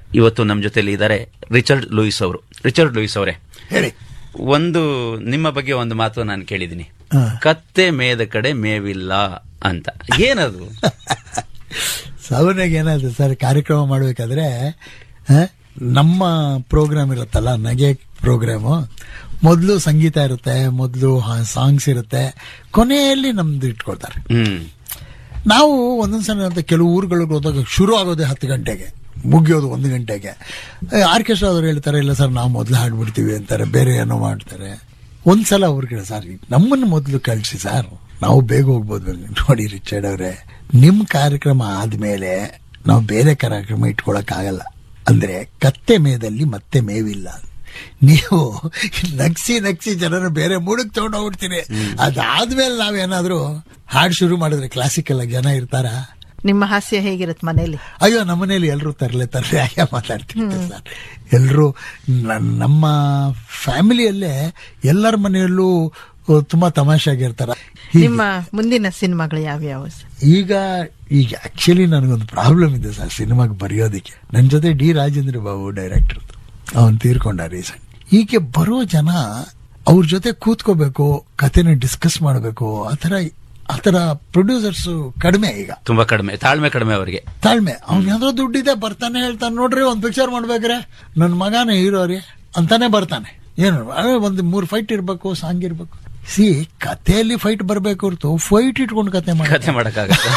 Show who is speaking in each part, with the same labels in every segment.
Speaker 1: ಇವತ್ತು ನಮ್ಮ ಜೊತೆಲಿ ಇದ್ದಾರೆ ರಿಚರ್ಡ್ ಲೂಯಿಸ್ ಅವರು ರಿಚರ್ಡ್ ಲೂಯಿಸ್ ಅವರೇ
Speaker 2: ಹೇಳಿ
Speaker 1: ಒಂದು ನಿಮ್ಮ ಬಗ್ಗೆ ಒಂದು ಮಾತು ನಾನು ಕೇಳಿದ್ದೀನಿ
Speaker 2: ಹಾ.
Speaker 1: ಕತ್ತೆ ಮೇದ ಕಡೆ ಮೇವಿಲ್ಲ ಅಂತ ಏನದು
Speaker 2: ಸಾವನಾಗ ಏನಾದ್ರು ಸರ್ ಕಾರ್ಯಕ್ರಮ ಮಾಡಬೇಕಾದ್ರೆ ನಮ್ಮ ಪ್ರೋಗ್ರಾಮ್ ಇರುತ್ತಲ್ಲ ನಗೆ ಪ್ರೋಗ್ರಾಮು ಮೊದಲು ಸಂಗೀತ ಇರುತ್ತೆ ಮೊದಲು ಸಾಂಗ್ಸ್ ಇರುತ್ತೆ ಕೊನೆಯಲ್ಲಿ ನಮ್ದು ಇಟ್ಕೊಳ್ತಾರೆ
Speaker 1: ಹ್ಮ್
Speaker 2: ನಾವು ಒಂದೊಂದ್ಸಲ ಅಂತ ಕೆಲವು ಊರುಗಳಿಗೆ ಹೋದಾಗ ಶುರು ಆಗೋದೇ ಹತ್ತು ಗಂಟೆಗೆ ಮುಗಿಯೋದು ಒಂದು ಗಂಟೆಗೆ ಆರ್ಕೆಸ್ಟ್ರಾ ಅವ್ರು ಹೇಳ್ತಾರೆ ಇಲ್ಲ ಸರ್ ನಾವು ಮೊದಲು ಹಾಡ್ಬಿಡ್ತೀವಿ ಅಂತಾರೆ ಬೇರೆ ಏನೋ ಮಾಡ್ತಾರೆ ಒಂದ್ಸಲ ಅವ್ರಿಗೆ ಸರ್ ನಮ್ಮನ್ನು ಮೊದಲು ಕಳಿಸಿ ಸರ್ ನಾವು ಬೇಗ ಹೋಗ್ಬೋದು ನೋಡಿ ರಿಚರ್ಡ್ ಅವರೇ ನಿಮ್ ಕಾರ್ಯಕ್ರಮ ಆದ್ಮೇಲೆ ನಾವು ಬೇರೆ ಕಾರ್ಯಕ್ರಮ ಇಟ್ಕೊಳಕ್ ಆಗಲ್ಲ ಅಂದ್ರೆ ಕತ್ತೆ ಮೇದಲ್ಲಿ ಮತ್ತೆ ಮೇವಿಲ್ಲ ನೀವು ನಗ್ಸಿ ನಗ್ಸಿ ಜನರ ಬೇರೆ ಮೂಡಕ್ ತಗೊಂಡು ಹೋಗ್ಬಿಡ್ತೀರಿ ಅದಾದ್ಮೇಲೆ ನಾವೇನಾದ್ರೂ ಹಾಡು ಶುರು ಮಾಡಿದ್ರೆ ಕ್ಲಾಸಿಕಲ್ ಆಗಿ ಜನ ಇರ್ತಾರಾ
Speaker 3: ನಿಮ್ಮ ಹಾಸ್ಯ ಹೇಗಿರುತ್ತೆ ಮನೆಯಲ್ಲಿ
Speaker 2: ಅಯ್ಯೋ ನಮ್ಮನೇಲಿ ಎಲ್ಲರೂ ತರಲೆ ತರಲೆ ಆಗ ಮಾತಾಡ್ತಿರ್ತಾರೆ ಸರ್ ಎಲ್ಲರೂ ನಮ್ಮ ಫ್ಯಾಮಿಲಿಯಲ್ಲೇ ಎಲ್ಲರ ಮನೆಯಲ್ಲೂ ಅಹ್, ತುಂಬಾ ತಮಾಷೆಯಾಗಿರ್ತಾರ ಹೀಗೆ.
Speaker 3: ನಿಮ್ಮ ಮುಂದಿನ ಸಿನಿಮಾಗಳು ಯಾವ್ಯಾವ ಸರ್?
Speaker 2: ಈಗ ಈಗ ಆಕ್ಚುಲಿ ನನಗೊಂದು ಪ್ರಾಬ್ಲಮ್ ಇದೆ ಸರ್ ಸಿನಿಮಾಗೆ ಬರೆಯೋದಕ್ಕೆ ನನ್ನ ಜೊತೆ ಡಿ ರಾಜೇಂದ್ರ ಬಾಬು ಡೈರೆಕ್ಟರ್ ಅವನು ತೀರ್ಕೊಂಡ ರೀಸೆಂಟ್ ಹೀಗೆ ಬರೋ ಜನ ಅವ್ರ ಜೊತೆ ಕೂತ್ಕೋಬೇಕು ಕತೆನ ಡಿಸ್ಕಸ್ ಮಾಡಬೇಕು ಆತರ ಆತರ ಪ್ರೊಡ್ಯೂಸರ್ಸ್ ಕಡಿಮೆ ಈಗ
Speaker 1: ತುಂಬಾ ಕಡಿಮೆ ತಾಳ್ಮೆ ಕಡಿಮೆ ಅವರಿಗೆ
Speaker 2: ತಾಳ್ಮೆ ಅವ್ನ ಯಾವ್ದೋ ದುಡ್ಡಿದೆ ಬರ್ತಾನೆ ಹೇಳ್ತಾನೆ ನೋಡ್ರಿ ಒಂದ್ ಪಿಕ್ಚರ್ ಮಾಡ್ಬೇಕ್ರೆ ನನ್ ಮಗನೇ ಹೀರೋ ರೀ ಅಂತಾನೆ ಬರ್ತಾನೆ ಏನು ಅದೇ ಒಂದ್ ಮೂರ್ ಫೈಟ್ ಇರ್ಬೇಕು ಸಾಂಗ್ ಇರ್ಬೇಕು ಸಿ ಕಥೆಯಲ್ಲಿ ಫೈಟ್ ಬರ್ಬೇಕು ಹೊರ್ತು ಫೈಟ್ ಇಟ್ಕೊಂಡು ಕತೆ ಮಾಡಿ
Speaker 1: ಕತೆ ಮಾಡಕ್ಕಾಗತ್ತೆ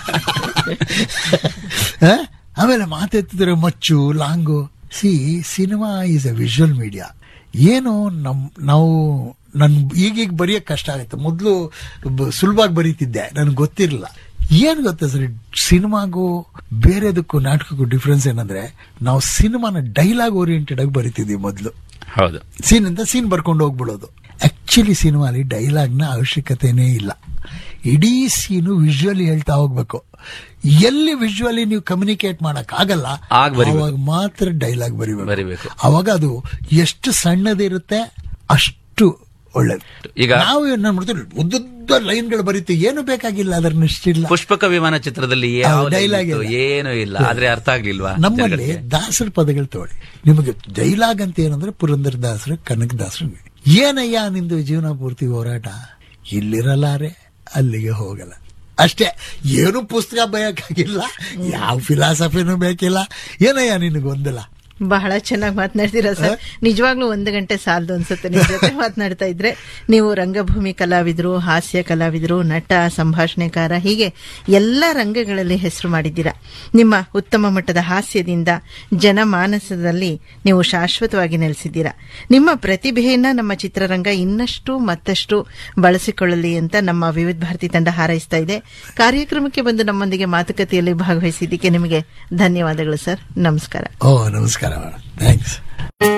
Speaker 2: ಆಮೇಲೆ ಮಾತೆತ್ತಿದ್ರೆ ಮಚ್ಚು ಲಾಂಗು ಸಿ cinema is a visual media ಏನು ನಮ್ ನಾವು ನನ್ ಈಗೀಗ ಬರೆಯಕ್ ಕಷ್ಟ ಆಗುತ್ತೆ ಮೊದಲು ಸುಲಭವಾಗಿ ಬರೀತಿದ್ದೆ ನನ್ಗೆ ಗೊತ್ತಿರಲಿಲ್ಲ ಏನ್ ಗೊತ್ತಾ ಸರ್ ಸಿನಿಮಾಗೂ ಬೇರೆದಕ್ಕೂ ನಾಟಕಕ್ಕೂ ಡಿಫ್ರೆನ್ಸ್ ಏನಂದ್ರೆ ನಾವು ಸಿನಿಮಾನ ಡೈಲಾಗ್ ಓರಿಯೆಂಟೆಡ್ ಆಗಿ ಬರೀತಿದ್ವಿ ಮೊದಲು
Speaker 1: ಹೌದು
Speaker 2: ಸೀನ್ ಅಂತ ಸೀನ್ ಬರ್ಕೊಂಡು ಹೋಗ್ಬಿಡೋದು ಆಕ್ಚುಲಿ ಸಿನಿಮಾಲಿ ಡೈಲಾಗ್ನ ಅವಶ್ಯಕತೆನೇ ಇಲ್ಲ ಇಡೀ ಸೀನು ವಿಜುವಲಿ ಹೇಳ್ತಾ ಹೋಗ್ಬೇಕು ಎಲ್ಲಿ ವಿಜುವಲಿ ನೀವು ಕಮ್ಯುನಿಕೇಟ್ ಮಾಡಕ್ ಆಗಲ್ಲ
Speaker 1: ಆಗ ಬರಿಬೇಕು.
Speaker 2: ಅವಾಗ ಮಾತ್ರ ಡೈಲಾಗ್ ಬರಿಬೇಕು
Speaker 1: ಬರಿಬೇಕು.
Speaker 2: ಅವಾಗ ಅದು ಎಷ್ಟು ಸಣ್ಣದಿರುತ್ತೆ ಅಷ್ಟು ಒಳ್ಳೇದು
Speaker 1: ಈಗ
Speaker 2: ನಾವು ಏನ್ ಮಾಡ್ತೀವಿ ಉದ್ದುದ್ದ ಲೈನ್ಗಳು ಬರೀತೀವಿ ಏನು ಬೇಕಾಗಿಲ್ಲ ಅದನ್ನಷ್ಟಿಲ್ಲ
Speaker 1: ಪುಷ್ಪಕ ವಿಮಾನ ಚಿತ್ರದಲ್ಲಿ ಯಾವ
Speaker 2: ಹೌದು, dialogue
Speaker 1: dialogue ಇತ್ತು?
Speaker 2: ಇಲ್ಲ.
Speaker 1: ಏನೂ ಇಲ್ಲ ಆದ್ರೆ ಅರ್ಥ ಆಗ್ಲಿಲ್ವಾ
Speaker 2: ನಮ್ಮಲ್ಲಿ
Speaker 1: ಜನಗಳಿಗೆ?
Speaker 2: ದಾಸರ ಪದಗಳು ತಗೊಳ್ಳಿ ನಿಮಗೆ ಡೈಲಾಗ್ ಅಂತ ಏನಂದ್ರೆ ಪುರಂದರ ದಾಸರು ಕನಕ ದಾಸರು ಏನಯ್ಯ ನಿಂದು ಜೀವನ ಪೂರ್ತಿ ಹೋರಾಟ ಇಲ್ಲಿರಲಾರೆ ಅಲ್ಲಿಗೆ ಹೋಗಲ್ಲ ಅಷ್ಟೇ ಏನು ಪುಸ್ತಕ ಬಯಕಾಗಿಲ್ಲ ಯಾವ ಫಿಲಾಸಫಿನೂ ಬೇಕಿಲ್ಲ ಏನಯ್ಯ ನಿನಗೆ ಗೊಂದಲ
Speaker 3: ಬಹಳ ಚೆನ್ನಾಗಿ ಮಾತನಾಡ್ತೀರಾ ಸರ್ ನಿಜವಾಗ್ಲೂ ಒಂದು ಗಂಟೆ ಸಾಲದು ಅನ್ಸುತ್ತೆ ನಿಮ್ ಜೊತೆ ಮಾತನಾಡ್ತಾ ಇದ್ರೆ ನೀವು ರಂಗಭೂಮಿ ಕಲಾವಿದರು ಹಾಸ್ಯ ಕಲಾವಿದರು ನಟ ಸಂಭಾಷಣೆಕಾರ ಹೀಗೆ ಎಲ್ಲ ರಂಗಗಳಲ್ಲಿ ಹೆಸರು ಮಾಡಿದ್ದೀರಾ ನಿಮ್ಮ ಉತ್ತಮ ಮಟ್ಟದ ಹಾಸ್ಯದಿಂದ ಜನಮಾನಸದಲ್ಲಿ ನೀವು ಶಾಶ್ವತವಾಗಿ ನೆಲೆಸಿದ್ದೀರಾ ನಿಮ್ಮ ಪ್ರತಿಭೆಯನ್ನ ನಮ್ಮ ಚಿತ್ರರಂಗ ಇನ್ನಷ್ಟು ಮತ್ತಷ್ಟು ಬಳಸಿಕೊಳ್ಳಲಿ ಅಂತ ನಮ್ಮ ವಿವಿಧ ಭಾರತಿ ತಂಡ ಹಾರೈಸ್ತಾ ಇದೆ ಕಾರ್ಯಕ್ರಮಕ್ಕೆ ಬಂದು ನಮ್ಮೊಂದಿಗೆ ಮಾತುಕತೆಯಲ್ಲಿ ಭಾಗವಹಿಸಿದ್ದಕ್ಕೆ ನಿಮಗೆ ಧನ್ಯವಾದಗಳು ಸರ್ ನಮಸ್ಕಾರ
Speaker 2: ಓ ನಮಸ್ಕಾರ ಥ್ಯಾಂಕ್ಸ್